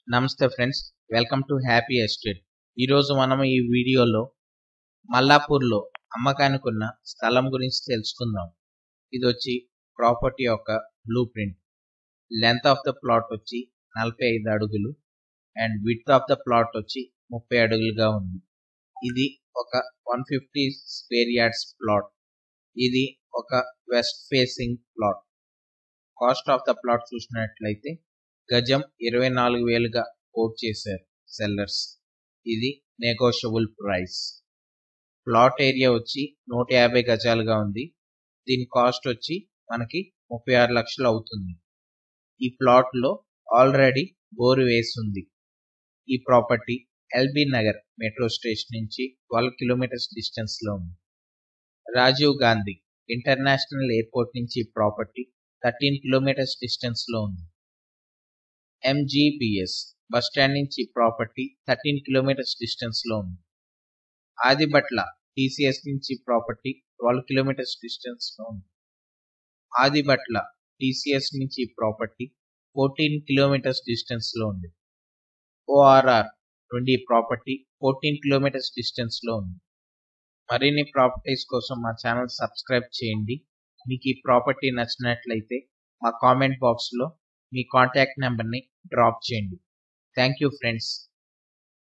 నమస్తే friends welcome to happy estate ఈరోజు మనం ఈ వీడియోలో మల్లాపూర్లో అమ్మకానికి ఉన్న స్థలం గురించి తెలుసుకుందాం ఇది వచ్చి ప్రాపర్టీ యొక్క blue print length of the plot వచ్చి నలభై ఐదు అడుగులు and width of the plot వచ్చి ముప్పై అడుగులుగా ఉంది ఇది ఒక one fifty square yards plot ఇది ఒక west facing plot cost of the plot చూసినట్లయితే గజం ఇరవై నాలుగు వేలుగా కోట్ చేశారు సెల్లర్స్ ఇది నెగోషియబుల్ ప్రైస్ ప్లాట్ ఏరియా వచ్చి నూట యాభై గజాలుగా ఉంది దీని కాస్ట్ వచ్చి మనకి ముప్పై ఆరు లక్షలు అవుతుంది ఈ ప్లాట్లో ఆల్రెడీ బోరు వేస్తుంది ఈ property LB Nagar metro station నుంచి ట్వెల్వ్ కిలోమీటర్స్ డిస్టెన్స్లో ఉంది రాజీవ్ గాంధీ ఇంటర్నేషనల్ ఎయిర్పోర్ట్ నుంచి ప్రాపర్టీ థర్టీన్ కిలోమీటర్స్ డిస్టెన్స్లో ఉంది ఎంజీబిఎస్ బస్ స్టాండ్ నుంచి ప్రాపర్టీ థర్టీన్ కిలోమీటర్స్ డిస్టెన్స్లో ఉంది ఆదిబట్ల టీసీఎస్ నుంచి ప్రాపర్టీ ట్వెల్వ్ కిలోమీటర్స్ డిస్టెన్స్లో ఉంది ఆదిబట్ల టీసీఎస్ నుంచి ప్రాపర్టీ ఫోర్టీన్ కిలోమీటర్స్ డిస్టెన్స్లో ఉంది ఓఆర్ఆర్ నుండి ప్రాపర్టీ ఫోర్టీన్ కిలోమీటర్స్ డిస్టెన్స్లో ఉంది మరిన్ని ప్రాపర్టీస్ కోసం మా ఛానల్ సబ్స్క్రైబ్ చేయండి మీకు ఈ ప్రాపర్టీ నచ్చినట్లయితే మా కామెంట్ బాక్స్లో మీ కాంటాక్ట్ నెంబర్ని డ్రాప్ చేయండి థ్యాంక్ యూ ఫ్రెండ్స్